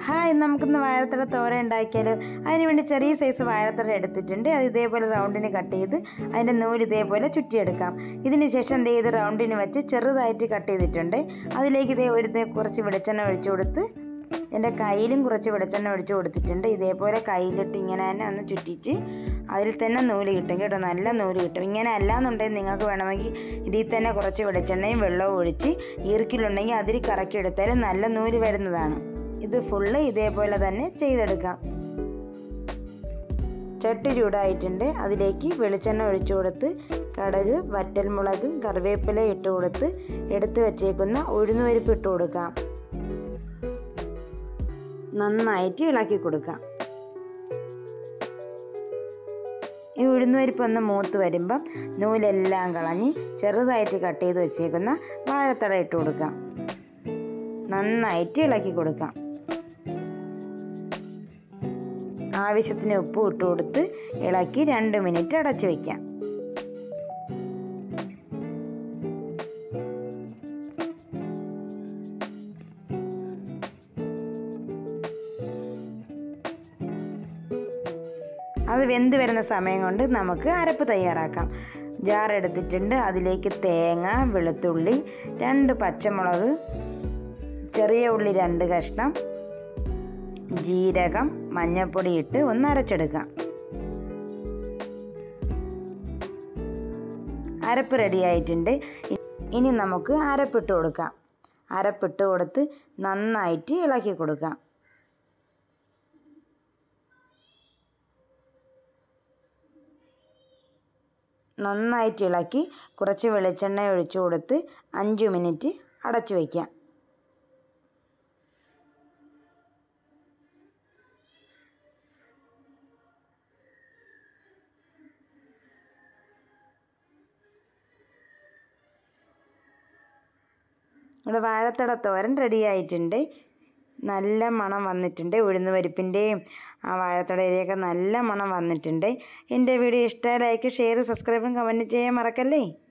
hi നമുക്കിന്ന് വാഴത്തട തോര ഉണ്ടാക്കിയാലോ അതിന് വേണ്ടി ചെറിയ സൈസ് വാഴത്തട എടുത്തിട്ടുണ്ട് അത് ഇതേപോലെ റൗണ്ടിന് കട്ട് ചെയ്ത് അതിൻ്റെ നൂല് ഇതേപോലെ ചുറ്റിയെടുക്കാം ഇതിന് ശേഷം എന്ത് ചെയ്ത് റൗണ്ടിന് വെച്ച് ചെറുതായിട്ട് കട്ട് ചെയ്തിട്ടുണ്ട് അതിലേക്ക് ഇതേ ഒരു ദേ കുറച്ച് വെളിച്ചെണ്ണ ഒഴിച്ചു കൊടുത്ത് എൻ്റെ കയ്യിലും കുറച്ച് വെളിച്ചെണ്ണ ഒഴിച്ചു കൊടുത്തിട്ടുണ്ട് ഇതേപോലെ കയ്യിലിട്ട് ഇങ്ങനെ തന്നെ ഒന്ന് ചുറ്റിച്ച് അതിൽ തന്നെ നൂല് കിട്ടും കേട്ടോ നല്ല നൂല് കിട്ടും ഇങ്ങനെ അല്ലാന്നുണ്ടെങ്കിൽ നിങ്ങൾക്ക് വേണമെങ്കിൽ ഇതിൽ തന്നെ കുറച്ച് വെളിച്ചെണ്ണയും വെള്ളവും ഒഴിച്ച് ഈർക്കിലുണ്ടെങ്കിൽ അതിൽ കറക്കി എടുത്താൽ നല്ല നൂല് വരുന്നതാണ് ഇത് ഫുള്ള് ഇതേപോലെ തന്നെ ചെയ്തെടുക്കാം ചട്ടി ചൂടായിട്ടുണ്ട് അതിലേക്ക് വെളിച്ചെണ്ണ ഒഴിച്ചു കൊടുത്ത് കടുക് വറ്റൽമുളക് കറിവേപ്പില ഇട്ട് കൊടുത്ത് എടുത്ത് വച്ചേക്കുന്ന ഉഴുന്നുപരിപ്പ് ഇട്ട് കൊടുക്കാം നന്നായിട്ട് ഇളക്കി കൊടുക്കാം ഈ ഉഴുന്നുപരിപ്പ് ഒന്ന് മൂത്ത് വരുമ്പം നൂലെല്ലാം കളഞ്ഞ് ചെറുതായിട്ട് കട്ട് ചെയ്ത് വെച്ചേക്കുന്ന വാഴത്തട ഇട്ട് കൊടുക്കാം നന്നായിട്ട് ഇളക്കി കൊടുക്കാം ആവശ്യത്തിന് ഉപ്പ് ഇട്ട് കൊടുത്ത് ഇളക്കി രണ്ട് മിനിറ്റ് അടച്ചു വയ്ക്കാം അത് വെന്ത് വരുന്ന സമയം കൊണ്ട് നമുക്ക് അരപ്പ് തയ്യാറാക്കാം ജാർ എടുത്തിട്ടുണ്ട് അതിലേക്ക് തേങ്ങ വെളുത്തുള്ളി രണ്ട് പച്ചമുളക് ചെറിയ ഉള്ളി രണ്ട് കഷ്ണം ജീരകം മഞ്ഞൾപ്പൊടി ഇട്ട് ഒന്ന് അരച്ചെടുക്കാം അരപ്പ് റെഡി ആയിട്ടുണ്ട് ഇനി നമുക്ക് അരപ്പിട്ട് കൊടുക്കാം അരപ്പിട്ട് കൊടുത്ത് നന്നായിട്ട് ഇളക്കി കൊടുക്കാം നന്നായിട്ട് ഇളക്കി കുറച്ച് വെളിച്ചെണ്ണ ഒഴിച്ചു കൊടുത്ത് അഞ്ച് മിനിറ്റ് അടച്ചു വയ്ക്കാം ഇവിടെ വാഴത്തട തോരൻ റെഡി ആയിട്ടുണ്ട് നല്ല മണം വന്നിട്ടുണ്ട് ഉഴുന്ന് പരിപ്പിൻ്റെയും ആ വാഴത്തടയിലേക്ക് നല്ല മണം വന്നിട്ടുണ്ട് എൻ്റെ വീഡിയോ ഇഷ്ടമായി ലൈക്ക് ഷെയർ സബ്സ്ക്രൈബും കമൻറ്റ് ചെയ്യാൻ മറക്കല്ലേ